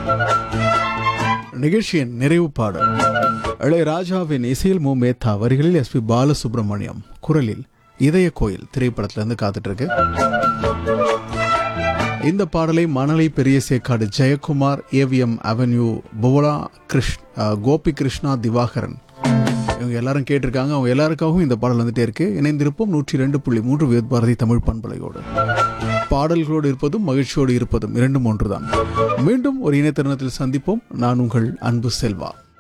நிகழ்ச்சியின் நிறைவு பாடல் இளையராஜாவின் இசையில் மு மேத்தா வரிகளில் எஸ்பி பாலசுப்ரமணியம் குரலில் இதய கோயில் திரைப்படத்திலிருந்து காத்துட்டு இருக்கு இந்த பாடலை மணலை பெரிய சேக்காடு ஜெயக்குமார் ஏவிஎம் அவென்யூ புவனா கிருஷ் அஹ், கோபி கிருஷ்ணா திவாகரன் இவங்க எல்லாரும் கேட்டிருக்காங்க அவங்க எல்லாருக்காகவும் இந்த பாடல் வந்துட்டே இருக்கு இணைந்திருப்போம் நூற்றி ரெண்டு புள்ளி மூன்று வியத் பாரதி தமிழ் பண்பலையோடு பாடல்களோடு இருப்பதும் மகிழ்ச்சியோடு இருப்பதும் இரண்டும் ஒன்றுதான் மீண்டும் ஒரு இணையதருணத்தில் சந்திப்போம் நான் உங்கள் அன்பு செல்வா